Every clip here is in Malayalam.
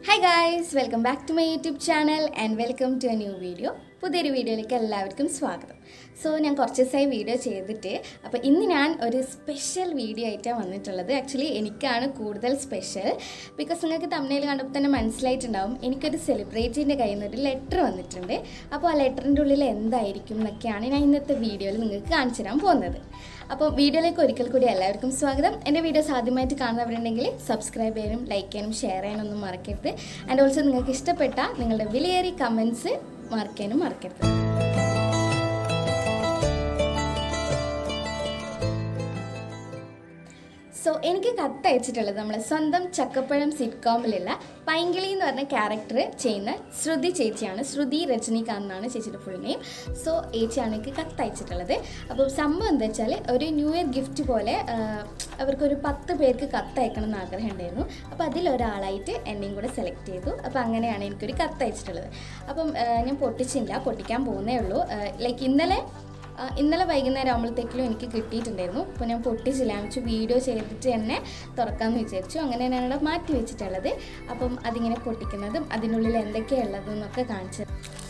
Hi guys welcome back to my YouTube channel and welcome to a new video പുതിയൊരു വീഡിയോയിലേക്ക് എല്ലാവർക്കും സ്വാഗതം സോ ഞാൻ കുറച്ച് ദിവസമായി വീഡിയോ ചെയ്തിട്ട് അപ്പോൾ ഇന്ന് ഞാൻ ഒരു സ്പെഷ്യൽ വീഡിയോ ആയിട്ടാണ് വന്നിട്ടുള്ളത് ആക്ച്വലി എനിക്കാണ് കൂടുതൽ സ്പെഷ്യൽ ബിക്കോസ് നിങ്ങൾക്ക് തമിഴിൽ കണ്ടപ്പോൾ തന്നെ മനസ്സിലായിട്ടുണ്ടാവും എനിക്കൊരു സെലിബ്രിറ്റീൻ്റെ കയ്യിൽ നിന്ന് ഒരു ലെറ്റർ വന്നിട്ടുണ്ട് അപ്പോൾ ആ ലെറ്ററിൻ്റെ ഉള്ളിൽ എന്തായിരിക്കും എന്നൊക്കെയാണ് ഞാൻ ഇന്നത്തെ വീഡിയോയിൽ നിങ്ങൾക്ക് കാണിച്ചു തരാൻ പോകുന്നത് അപ്പോൾ വീഡിയോയിലേക്ക് ഒരിക്കൽ കൂടി എല്ലാവർക്കും സ്വാഗതം എൻ്റെ വീഡിയോസ് ആദ്യമായിട്ട് കാണുന്നവരുണ്ടെങ്കിൽ സബ്സ്ക്രൈബ് ചെയ്യാനും ലൈക്ക് ചെയ്യാനും ഷെയർ ചെയ്യാനൊന്നും മറക്കരുത് ആൻഡ് ഓൾസോ നിങ്ങൾക്ക് ഇഷ്ടപ്പെട്ട നിങ്ങളുടെ വിലയേറിയ കമൻസ് മാർക്ക് ചെയ്യാനും മറക്കരുത് സോ എനിക്ക് കത്തയച്ചിട്ടുള്ളത് നമ്മളെ സ്വന്തം ചക്കപ്പഴം സിറ്റ്കോമിലുള്ള പൈങ്കിളി എന്ന് പറഞ്ഞ ക്യാരക്ടർ ചെയ്യുന്ന ശ്രുതി ചേച്ചിയാണ് ശ്രുതി രജനീകാന്ത് എന്നാണ് ചേച്ചിയുടെ ഫുൾ നെയിം സോ ചേച്ചിയാണ് എനിക്ക് കത്തയച്ചിട്ടുള്ളത് അപ്പോൾ സംഭവം എന്താ വെച്ചാൽ ഒരു ന്യൂ ഇയർ ഗിഫ്റ്റ് പോലെ ആ, അവർക്കൊരു പത്ത് പേർക്ക് കത്തയക്കണം എന്ന് ആഗ്രഹം ഉണ്ടായിരുന്നു അപ്പോൾ അതിലൊരാളായിട്ട് എന്നെയും കൂടെ സെലക്ട് ചെയ്തു അപ്പോൾ അങ്ങനെയാണ് എനിക്കൊരു കത്തയച്ചിട്ടുള്ളത് അപ്പം ആ, ഞാൻ പൊട്ടിച്ചില്ല പൊട്ടിക്കാൻ പോകുന്നേ ഉള്ളൂ ലൈക്ക് ഇന്നലെ ആ, ഇന്നലെ വൈകുന്നേരം ആകുമ്പോഴത്തേക്കിലും എനിക്ക് കിട്ടിയിട്ടുണ്ടായിരുന്നു അപ്പോൾ ഞാൻ പൊട്ടിച്ചില്ല ഞാൻ വെച്ച് വീഡിയോ ചെയ്തിട്ട് തന്നെ തുറക്കാമെന്ന് വിചാരിച്ചു അങ്ങനെ ഞാനവിടെ മാറ്റി വെച്ചിട്ടുള്ളത് അപ്പം അതിങ്ങനെ പൊട്ടിക്കുന്നതും അതിനുള്ളിൽ എന്തൊക്കെയാണ് ഉള്ളതെന്നൊക്കെ കാണിച്ചു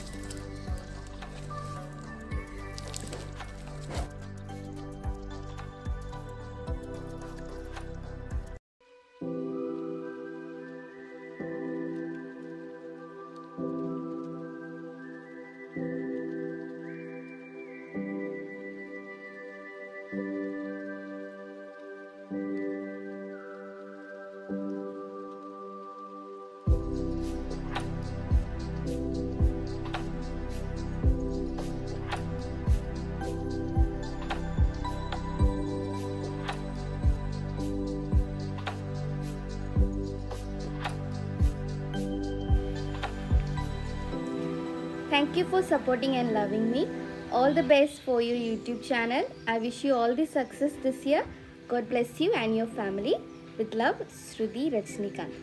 Thank you for supporting and loving me. All the best for your YouTube channel. I wish you all the success this year. God bless you and your family. With love, Shruti Rajnikant.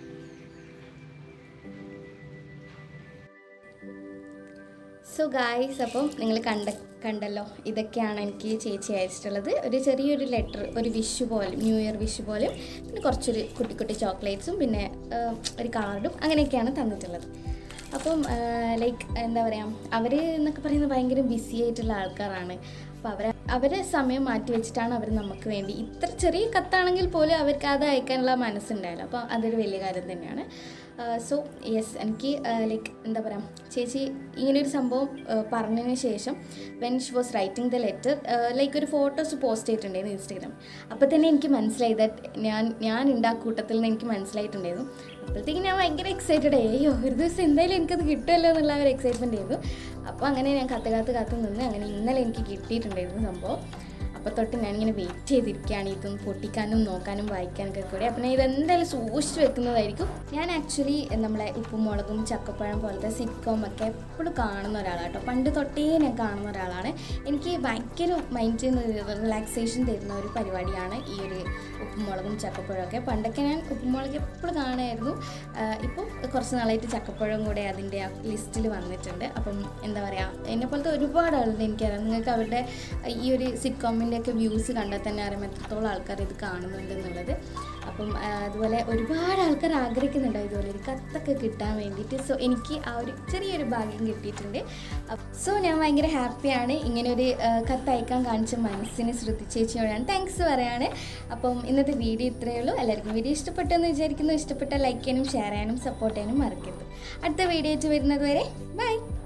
So guys അപ്പം നിങ്ങൾ കണ്ട കണ്ടല്ലോ ഇതൊക്കെയാണ് എനിക്ക് ചേച്ചി അയച്ചിട്ടുള്ളത് ഒരു ചെറിയൊരു ലെറ്റർ ഒരു വിഷു പോലും ന്യൂ ഇയർ വിഷു പോലും പിന്നെ കുറച്ചൊരു കുട്ടി കുട്ടി ചോക്ലേറ്റ്സും പിന്നെ ആ, ഒരു കാർഡും അങ്ങനെയൊക്കെയാണ് തന്നിട്ടുള്ളത് അപ്പം ലൈക്ക് എന്താ പറയുക അവർ എന്നൊക്കെ പറയുന്നത് ഭയങ്കര ബിസി ആയിട്ടുള്ള ആൾക്കാരാണ് അപ്പോൾ അവർ അവരെ സമയം മാറ്റി വെച്ചിട്ടാണ് അവർ നമുക്ക് വേണ്ടി ഇത്ര ചെറിയ കത്താണെങ്കിൽ പോലും അവർക്ക് അത് അയക്കാനുള്ള മനസ്സുണ്ടായല്ലോ അപ്പോൾ അതൊരു വലിയ കാര്യം തന്നെയാണ് സോ യെസ് എനിക്ക് ലൈക്ക് എന്താ പറയുക ചേച്ചി ഇങ്ങനെയൊരു സംഭവം uh, പറഞ്ഞതിന് ശേഷം when she was writing the letter like ഒരു ഫോട്ടോസ് പോസ്റ്റ് ചെയ്തിട്ടുണ്ടായിരുന്നു ഇൻസ്റ്റാഗ്രാം അപ്പോൾ തന്നെ എനിക്ക് മനസ്സിലായി ദാറ്റ് ഞാൻ ഞാൻ ഉണ്ടാ കൂട്ടത്തിൽ നിന്ന് എനിക്ക് മനസ്സിലായിട്ടുണ്ടായിരുന്നു അപ്പോഴത്തേക്ക് ഞാൻ ഭയങ്കര എക്സൈറ്റഡ് അയ്യോ ഒരു ദിവസം എന്തായാലും എനിക്കത് കിട്ടുമല്ലോ എന്നുള്ള ഒരു എക്സൈറ്റ്മെൻ്റ് ആയിരുന്നു അപ്പോൾ അങ്ങനെ ഞാൻ കത്ത് കാത്ത് കാത്ത് നിന്ന് അങ്ങനെ ഇന്നലെ എനിക്ക് കിട്ടിയിട്ടുണ്ടായിരുന്നു സംഭവം അപ്പോൾ തൊട്ട് ഞാനിങ്ങനെ വെയിറ്റ് ചെയ്തിരിക്കുകയാണ് ഇതൊന്ന് പൊട്ടിക്കാനും നോക്കാനും വായിക്കാനൊക്കെ കൂടി അപ്പം ഞാൻ ഇതെന്തായാലും സൂക്ഷിച്ച് വെക്കുന്നതായിരിക്കും ഞാൻ ആക്ച്വലി നമ്മളെ ഉപ്പും മുളകും ചക്കപ്പഴം പോലത്തെ സിറ്റ്കോം ഒക്കെ എപ്പോഴും കാണുന്ന ഒരാളാണ് കേട്ടോ പണ്ട് തൊട്ടേ ഞാൻ കാണുന്ന ഒരാളാണ് എനിക്ക് ഭയങ്കര മൈൻഡിന് റിലാക്സേഷൻ തരുന്ന ഒരു പരിപാടിയാണ് ഈ ഒരു ഉപ്പും മുളകും ചക്കപ്പഴം ഒക്കെ പണ്ടൊക്കെ ഞാൻ ഉപ്പും മുളക് എപ്പോഴും കാണുമായിരുന്നു ഇപ്പോൾ കുറച്ച് നാളായിട്ട് ചക്കപ്പഴം കൂടെ അതിൻ്റെ ആ ലിസ്റ്റിൽ വന്നിട്ടുണ്ട് അപ്പം എന്താ പറയുക എന്നെ പോലത്തെ ഒരുപാട് ആളുണ്ട് എനിക്കറിയാം നിങ്ങൾക്ക് അവരുടെ ഈ ഒരു സിറ്റ്കോമിൻ്റെ ഒക്കെ വ്യൂസ് കണ്ടാൽ തന്നെ അറിയാം എത്രത്തോളം ആൾക്കാർ ഇത് കാണുന്നുണ്ട് എന്നുള്ളത് അപ്പം ആ, അതുപോലെ ഒരുപാട് ആൾക്കാർ ആഗ്രഹിക്കുന്നുണ്ട് ഇതുപോലെ ഒരു കത്തൊക്കെ കിട്ടാൻ വേണ്ടിയിട്ട് സോ എനിക്ക് ആ ഒരു ചെറിയൊരു ഭാഗ്യം കിട്ടിയിട്ടുണ്ട് സോ ഞാൻ ഭയങ്കര ഹാപ്പിയാണ് ഇങ്ങനെ ഒരു ആ, കത്ത് അയക്കാൻ കാണിച്ച മനസ്സിനെ ശ്രദ്ധിച്ചേച്ചിയോട് ഞാൻ താങ്ക്സ് പറയാണ് അപ്പം ഇന്നത്തെ വീഡിയോ ഇത്രയേ ഉള്ളൂ എല്ലാവർക്കും വീഡിയോ ഇഷ്ടപ്പെട്ടു എന്ന് വിചാരിക്കുന്നു ഇഷ്ടപ്പെട്ട ലൈക്ക് ചെയ്യാനും ഷെയർ ചെയ്യാനും സപ്പോർട്ട് ചെയ്യാനും മറക്കരുത് അടുത്ത വീഡിയോ ആയിട്ട് വരുന്നത് വരെ ബൈ